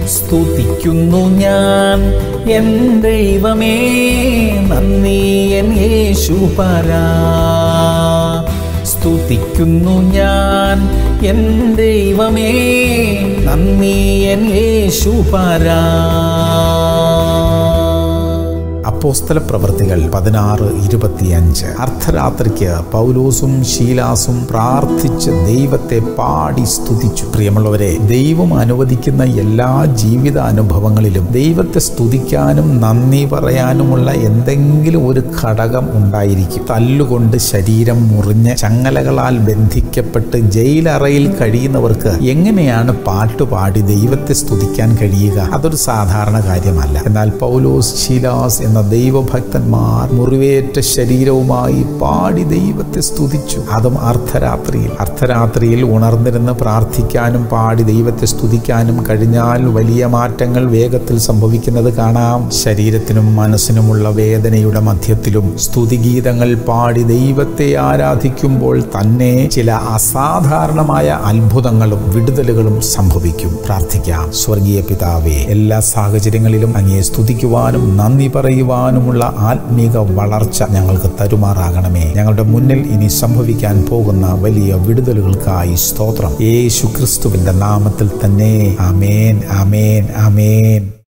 സ്തുതിക്കുന്നു ഞാൻ എൻ ദൈവമേ നന്ദി എൻ യേശുപരാ സ്തുതിക്കുന്നു ഞാൻ എൻ ദൈവമേ നന്ദി എൻ യേശുപരാ അപ്പോസ്തല പ്രവൃത്തികൾ പതിനാറ് ഇരുപത്തിയഞ്ച് അർദ്ധരാത്രിക്ക് പൗലോസും ശീലാസും പ്രാർത്ഥിച്ച് ദൈവത്തെ പാടി സ്തുതിച്ചു പ്രിയമുള്ളവരെ ദൈവം അനുവദിക്കുന്ന എല്ലാ ജീവിത അനുഭവങ്ങളിലും ദൈവത്തെ സ്തുതിക്കാനും നന്ദി പറയാനുമുള്ള എന്തെങ്കിലും ഒരു ഘടകം ഉണ്ടായിരിക്കും തല്ലുകൊണ്ട് ശരീരം മുറിഞ്ഞ് ചങ്ങലകളാൽ ബന്ധിക്കപ്പെട്ട് ജയിലറയിൽ കഴിയുന്നവർക്ക് എങ്ങനെയാണ് പാട്ടുപാടി ദൈവത്തെ സ്തുതിക്കാൻ കഴിയുക അതൊരു സാധാരണ കാര്യമല്ല എന്നാൽ പൗലോസ് ശീലാസ് എന്ന ദൈവഭക്തന്മാർ മുറിവേറ്റ ശരീരവുമായി പാടി ദൈവത്തെ സ്തുതിച്ചു അതും അർദ്ധരാത്രിയിൽ അർദ്ധരാത്രിയിൽ ഉണർന്നിരുന്ന് പ്രാർത്ഥിക്കാനും പാടി ദൈവത്തെ സ്തുതിക്കാനും കഴിഞ്ഞാൽ വലിയ മാറ്റങ്ങൾ വേഗത്തിൽ സംഭവിക്കുന്നത് കാണാം ശരീരത്തിനും മനസ്സിനുമുള്ള വേദനയുടെ മധ്യത്തിലും സ്തുതിഗീതങ്ങൾ പാടി ദൈവത്തെ ആരാധിക്കുമ്പോൾ തന്നെ ചില അസാധാരണമായ അത്ഭുതങ്ങളും വിടുതലുകളും സംഭവിക്കും പ്രാർത്ഥിക്കാം സ്വർഗീയ പിതാവേ എല്ലാ സാഹചര്യങ്ങളിലും അങ്ങയെ സ്തുതിക്കുവാനും നന്ദി പറയുവാനുമുള്ള ആത്മീക വളർച്ച ഞങ്ങൾക്ക് തരുമാറാകണമേ ഞങ്ങളുടെ മുന്നിൽ ഇനി സംഭവിക്കാൻ പോകുന്ന വലിയ വിടുതലുകൾക്കായി സ്തോത്രം യേശു ക്രിസ്തുവിന്റെ നാമത്തിൽ തന്നെ ആമേൻ ആമേൻ ആമേൻ